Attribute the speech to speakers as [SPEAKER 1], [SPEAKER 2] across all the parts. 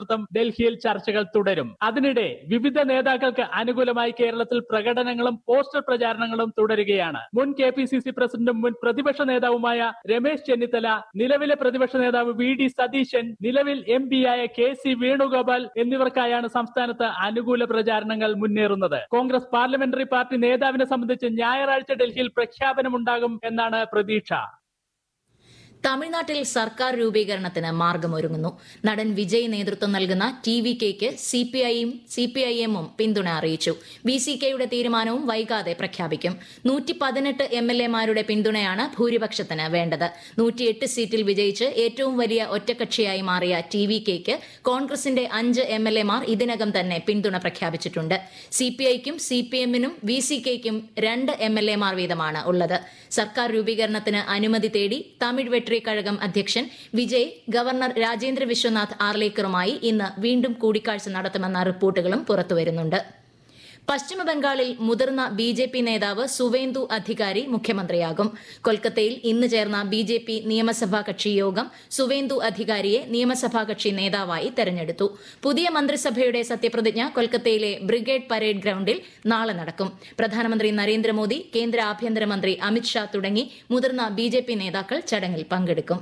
[SPEAKER 1] നേതൃത്വം ഡൽഹിയിൽ ചർച്ചകൾ തുടരും അതിനിടെ വിവിധ നേതാക്കൾക്ക് അനുകൂലമായി കേരളത്തിൽ പ്രകടനങ്ങളും പോസ്റ്റർ പ്രചാരണങ്ങളും തുടരുകയാണ് മുൻ കെ പി സി സി പ്രസിഡന്റും മുൻ പ്രതിപക്ഷ നേതാവുമായ രമേശ് ചെന്നിത്തല നിലവിലെ പ്രതിപക്ഷ നേതാവ് വി ഡി സതീശൻ നിലവിൽ എം പിയായ കെ സി വേണുഗോപാൽ എന്നിവർക്കായാണ് സംസ്ഥാനത്ത് അനുകൂല പ്രചാരണങ്ങൾ മുന്നേറുന്നത് കോൺഗ്രസ് പാർലമെന്ററി പാർട്ടി നേതാവിനെ സംബന്ധിച്ച് ഞായറാഴ്ച ഡൽഹിയിൽ പ്രഖ്യാപനമുണ്ടാകും എന്നാണ് പ്രതീക്ഷ
[SPEAKER 2] തമിഴ്നാട്ടിൽ സർക്കാർ രൂപീകരണത്തിന് മാർഗമൊരുങ്ങുന്നു നടൻ വിജയ് നേതൃത്വം നൽകുന്ന ടി വി കെക്ക് സി പി ഐയും സി പി ഐ എമ്മും പിന്തുണ അറിയിച്ചു ബി സി കെയുടെ തീരുമാനവും വൈകാതെ പ്രഖ്യാപിക്കും നൂറ്റി പതിനെട്ട് എം എൽ എമാരുടെ പിന്തുണയാണ് ഭൂരിപക്ഷത്തിന് വേണ്ടത് നൂറ്റിയെട്ട് സീറ്റിൽ വിജയിച്ച് ഏറ്റവും വലിയ ഒറ്റക്കക്ഷിയായി മാറിയ ടി വി കെക്ക് കോൺഗ്രസിന്റെ അഞ്ച് എം എൽ എമാർ ഇതിനകം തന്നെ പിന്തുണ പ്രഖ്യാപിച്ചിട്ടുണ്ട് സി പി ഐക്കും സി പി എമ്മിനും വി സി കെയ്ക്കും രണ്ട് എം എൽ എമാർ വീതമാണ് ഉള്ളത് സർക്കാർ രൂപീകരണത്തിന് അനുമതി തേടി തമിഴ് വെട്രി കഴകം അധ്യക്ഷൻ വിജയ് ഗവർണർ രാജേന്ദ്ര വിശ്വനാഥ് ആർലേക്കറുമായി ഇന്ന് വീണ്ടും കൂടിക്കാഴ്ച നടത്തുമെന്ന റിപ്പോർട്ടുകളും പുറത്തുവരുന്നുണ്ട് പശ്ചിമബംഗാളിൽ മുതിർന്ന ബി ജെ പി നേതാവ് സുവേന്ദു അധികാരി മുഖ്യമന്ത്രിയാകും കൊൽക്കത്തയിൽ ഇന്ന് ചേർന്ന ബി ജെ പി നിയമസഭാ കക്ഷി യോഗം സുവേന്ദു അധികാരിയെ നിയമസഭാ കക്ഷി നേതാവായി തെരഞ്ഞെടുത്തു പുതിയ മന്ത്രിസഭയുടെ സത്യപ്രതിജ്ഞ കൊൽക്കത്തയിലെ ബ്രിഗേഡ് പരേഡ് ഗ്രൌണ്ടിൽ നാളെ നടക്കും പ്രധാനമന്ത്രി നരേന്ദ്രമോദി കേന്ദ്ര ആഭ്യന്തരമന്ത്രി അമിത്ഷാ തുടങ്ങി മുതിർന്ന ബി നേതാക്കൾ ചടങ്ങിൽ പങ്കെടുക്കും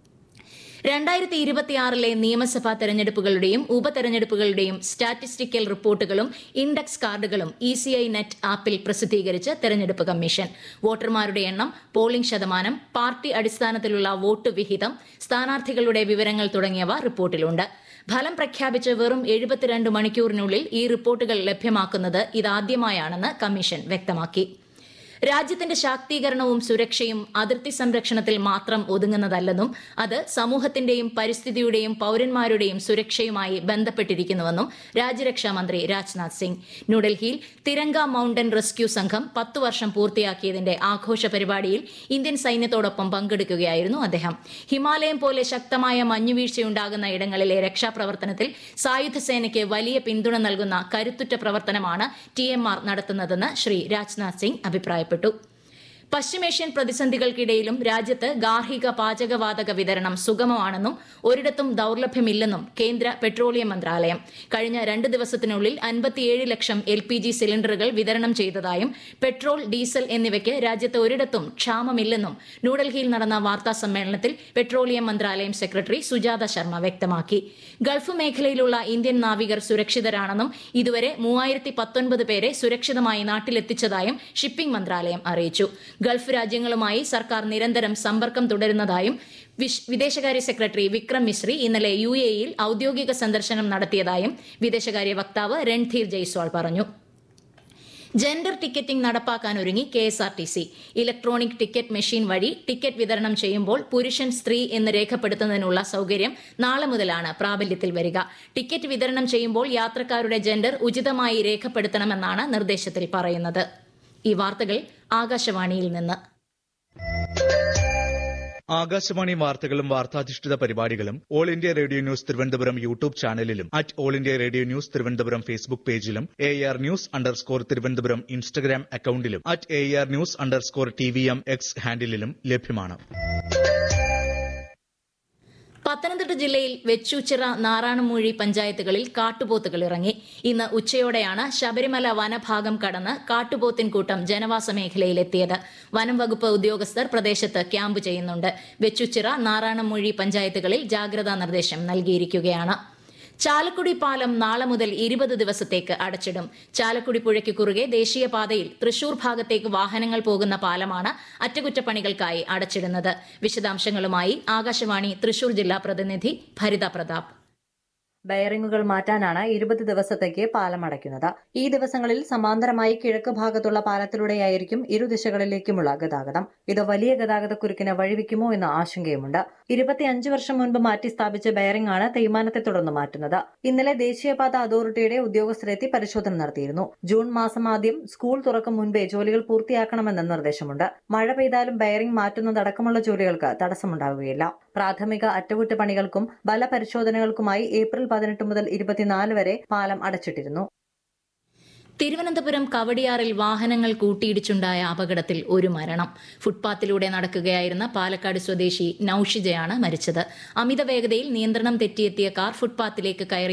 [SPEAKER 2] രണ്ടായിരത്തി ഇരുപത്തിയാറിലെ നിയമസഭാ തെരഞ്ഞെടുപ്പുകളുടെയും ഉപതെരഞ്ഞെടുപ്പുകളുടെയും സ്റ്റാറ്റിസ്റ്റിക്കൽ റിപ്പോർട്ടുകളും ഇൻഡെക്സ് കാർഡുകളും ഇ സി ഐ നെറ്റ് ആപ്പിൽ പ്രസിദ്ധീകരിച്ച് തെരഞ്ഞെടുപ്പ് കമ്മീഷൻ വോട്ടർമാരുടെ എണ്ണം പോളിംഗ് ശതമാനം പാർട്ടി അടിസ്ഥാനത്തിലുള്ള വോട്ട് വിഹിതം സ്ഥാനാർത്ഥികളുടെ വിവരങ്ങൾ തുടങ്ങിയവ റിപ്പോർട്ടിലുണ്ട് ഫലം പ്രഖ്യാപിച്ച് വെറും എഴുപത്തിരണ്ട് മണിക്കൂറിനുള്ളിൽ ഈ റിപ്പോർട്ടുകൾ ലഭ്യമാക്കുന്നത് ഇതാദ്യമായാണെന്ന് കമ്മീഷൻ വ്യക്തമാക്കി രാജ്യത്തിന്റെ ശാക്തീകരണവും സുരക്ഷയും അതിർത്തി സംരക്ഷണത്തിൽ മാത്രം ഒതുങ്ങുന്നതല്ലെന്നും അത് സമൂഹത്തിന്റെയും പരിസ്ഥിതിയുടെയും പൌരന്മാരുടെയും സുരക്ഷയുമായി ബന്ധപ്പെട്ടിരിക്കുന്നുവെന്നും രാജ്യരക്ഷാ മന്ത്രി രാജ്നാഥ് സിംഗ് ന്യൂഡൽഹിയിൽ തിരങ്ക മൌണ്ടൻ റെസ്ക്യൂ സംഘം പത്തു വർഷം പൂർത്തിയാക്കിയതിന്റെ ആഘോഷ പരിപാടിയിൽ ഇന്ത്യൻ സൈന്യത്തോടൊപ്പം പങ്കെടുക്കുകയായിരുന്നു അദ്ദേഹം ഹിമാലയം പോലെ ശക്തമായ മഞ്ഞുവീഴ്ചയുണ്ടാകുന്ന ഇടങ്ങളിലെ രക്ഷാപ്രവർത്തനത്തിൽ സായുധ സേനയ്ക്ക് വലിയ പിന്തുണ നൽകുന്ന കരുത്തുറ്റ പ്രവർത്തനമാണ് ടി എം ആർ നടത്തുന്നതെന്ന് ശ്രീ രാജ്നാഥ് സിംഗ് അഭിപ്രായപ്പെട്ടു പശ്ചിമേഷ്യൻ പ്രതിസന്ധികൾക്കിടയിലും രാജ്യത്ത് ഗാർഹിക പാചകവാതക വിതരണം സുഗമമാണെന്നും ഒരിടത്തും ദൌർലഭ്യമില്ലെന്നും കേന്ദ്ര പെട്രോളിയം മന്ത്രാലയം കഴിഞ്ഞ രണ്ട് ദിവസത്തിനുള്ളിൽ അൻപത്തിയേഴ് ലക്ഷം എൽ പി ജി സിലിണ്ടറുകൾ വിതരണം ചെയ്തതായും പെട്രോൾ ഡീസൽ എന്നിവയ്ക്ക് രാജ്യത്ത് ഒരിടത്തും ക്ഷാമമില്ലെന്നും ന്യൂഡൽഹിയിൽ നടന്ന വാർത്താ സമ്മേളനത്തിൽ പെട്രോളിയം മന്ത്രാലയം സെക്രട്ടറി സുജാത ശർമ്മ വ്യക്തമാക്കി ഗൾഫ് മേഖലയിലുള്ള ഇന്ത്യൻ നാവികർ സുരക്ഷിതരാണെന്നും ഇതുവരെ മൂവായിരത്തി പത്തൊൻപത് പേരെ സുരക്ഷിതമായി നാട്ടിലെത്തിച്ചതായും ഷിപ്പിംഗ് മന്ത്രാലയം അറിയിച്ചു ഗൾഫ് രാജ്യങ്ങളുമായി സർക്കാർ നിരന്തരം സമ്പർക്കം തുടരുന്നതായും വിദേശകാര്യ സെക്രട്ടറി വിക്രം മിശ്രി ഇന്നലെ യു എയിൽ ഔദ്യോഗിക സന്ദർശനം നടത്തിയതായും വിദേശകാര്യ വക്താവ് രൺധീർ ജയ്സ്വാൾ പറഞ്ഞു ജെൻഡർ ടിക്കറ്റിംഗ് നടപ്പാക്കാൻ ഒരുങ്ങി K S R T C electronic ticket machine വഴി ടിക്കറ്റ് വിതരണം ചെയ്യുമ്പോൾ പുരുഷൻ സ്ത്രീ എന്ന് രേഖപ്പെടുത്തുന്നതിനുള്ള സൌകര്യം നാളെ മുതലാണ് പ്രാബല്യത്തിൽ വരിക ടിക്കറ്റ് വിതരണം ചെയ്യുമ്പോൾ യാത്രക്കാരുടെ ജെൻഡർ ഉചിതമായി രേഖപ്പെടുത്തണമെന്നാണ് നിർദ്ദേശത്തിൽ പറയുന്നത് ഈ വാർത്തകൾ ആകാശവാണിയിൽ നിന്ന്
[SPEAKER 3] ആകാശവാണി വാർത്തകളും വാർത്താധിഷ്ഠിത പരിപാടികളും all India radio news Thiruvananthapuram YouTube ചാനലിലും at all India radio news Thiruvananthapuram Facebook പേജിലും A R news underscore Thiruvananthapuram Instagram അക്കൌണ്ടിലും at A R news underscore T V M X ഹാൻഡിലും ലഭ്യമാണ്
[SPEAKER 2] പത്തനംതിട്ട ജില്ലയിൽ വെച്ചൂച്ചിറ നാറാണമൂഴി പഞ്ചായത്തുകളിൽ കാട്ടുപോത്തുകൾ ഇറങ്ങി ഇന്ന് ഉച്ചയോടെയാണ് ശബരിമല വനഭാഗം കടന്ന് കാട്ടുപോത്തിൻ കൂട്ടം ജനവാസ മേഖലയിലെത്തിയത് വനം വകുപ്പ് ഉദ്യോഗസ്ഥർ പ്രദേശത്ത് ക്യാമ്പ് ചെയ്യുന്നുണ്ട് വെച്ചൂച്ചിറ നാറാണമൂഴി പഞ്ചായത്തുകളിൽ ജാഗ്രതാ നിർദ്ദേശം നൽകിയിരിക്കുകയാണ് ചാലക്കുടി പാലം നാളെ മുതൽ ഇരുപത് ദിവസത്തേക്ക് അടച്ചിടും ചാലക്കുടി പുഴയ്ക്ക് കുറുകെ ദേശീയപാതയിൽ തൃശൂർ ഭാഗത്തേക്ക് വാഹനങ്ങൾ പോകുന്ന പാലമാണ് അറ്റകുറ്റപ്പണികൾക്കായി അടച്ചിടുന്നത് വിശദാംശങ്ങളുമായി ആകാശവാണി തൃശൂർ ജില്ലാ പ്രതിനിധി ഭരിത പ്രതാപ്
[SPEAKER 4] ബെയറിംഗുകൾ മാറ്റാനാണ് ഇരുപത് ദിവസത്തേക്ക് പാലം അടയ്ക്കുന്നത് ഈ ദിവസങ്ങളിൽ സമാന്തരമായി കിഴക്ക് ഭാഗത്തുള്ള പാലത്തിലൂടെയായിരിക്കും ഇരുദിശകളിലേക്കുമുള്ള ഗതാഗതം ഇത് വലിയ ഗതാഗതക്കുരുക്കിന് വഴിവെക്കുമോ എന്ന ആശങ്കയുമുണ്ട് ഇരുപത്തിയഞ്ച് വർഷം മുൻപ് മാറ്റി സ്ഥാപിച്ച ബെയറിംഗ് ആണ് തേയ്മാനത്തെ തുടർന്ന് മാറ്റുന്നത് ഇന്നലെ ദേശീയപാത അതോറിറ്റിയുടെ ഉദ്യോഗസ്ഥരെത്തി പരിശോധന നടത്തിയിരുന്നു ജൂൺ മാസം ആദ്യം സ്കൂൾ തുറക്കും മുൻപേ ജോലികൾ പൂർത്തിയാക്കണമെന്ന നിർദ്ദേശമുണ്ട് മഴ പെയ്താലും ബെയറിംഗ് മാറ്റുന്നതടക്കമുള്ള ജോലികൾക്ക് തടസ്സമുണ്ടാവുകയില്ല പ്രാഥമിക അറ്റകുറ്റപ്പണികൾക്കും ബലപരിശോധനകൾക്കുമായി ഏപ്രിൽ പതിനെട്ട് മുതൽ ഇരുപത്തിനാല് വരെ പാലം അടച്ചിട്ടിരുന്നു
[SPEAKER 2] തിരുവനന്തപുരം കവടിയാറിൽ വാഹനങ്ങൾ കൂട്ടിയിടിച്ചുണ്ടായ അപകടത്തിൽ ഒരു മരണം ഫുട്പാത്തിലൂടെ നടക്കുകയായിരുന്ന പാലക്കാട് സ്വദേശി നൌഷിജയാണ് മരിച്ചത് അമിത വേഗതയിൽ നിയന്ത്രണം തെറ്റിയെത്തിയ കാർ ഫുട്പാത്തിലേക്ക് കയറി